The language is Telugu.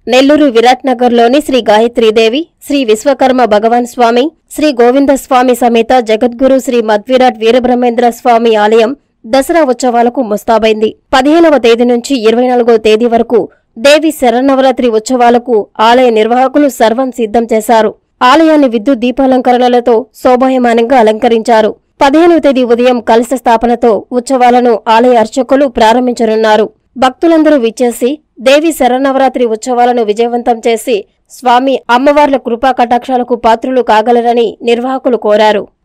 నెల్లూరు విరాట్ నగర్లోని శ్రీ గాయత్రీదేవి శ్రీ విశ్వకర్మ భగవాన్ స్వామి శ్రీ గోవింద స్వామి సమేత జగద్గురు శ్రీ మధ్విరాట్ వీరబ్రహ్మేంద్ర స్వామి ఆలయం దసరా ఉత్సవాలకు ముస్తాబైంది పదిహేనవ తేదీ నుంచి ఇరవై నాలుగో తేదీ వరకు దేవి శరన్నవరాత్రి ఉత్సవాలకు ఆలయ నిర్వాహకులు సర్వం సిద్ధం చేశారు ఆలయాన్ని విద్యుత్ దీపాలంకరణలతో శోభాయమానంగా అలంకరించారు పదిహేనవ తేదీ ఉదయం కలశ స్థాపనతో ఉత్సవాలను ఆలయ అర్చకులు ప్రారంభించనున్నారు భక్తులందరూ విచ్చేసి దేవి శరన్నవరాత్రి ఉత్సవాలను విజయవంతం చేసి స్వామి అమ్మవార్ల కృపా కటాక్షాలకు పాత్రులు కాగలరని నిర్వాహకులు కోరారు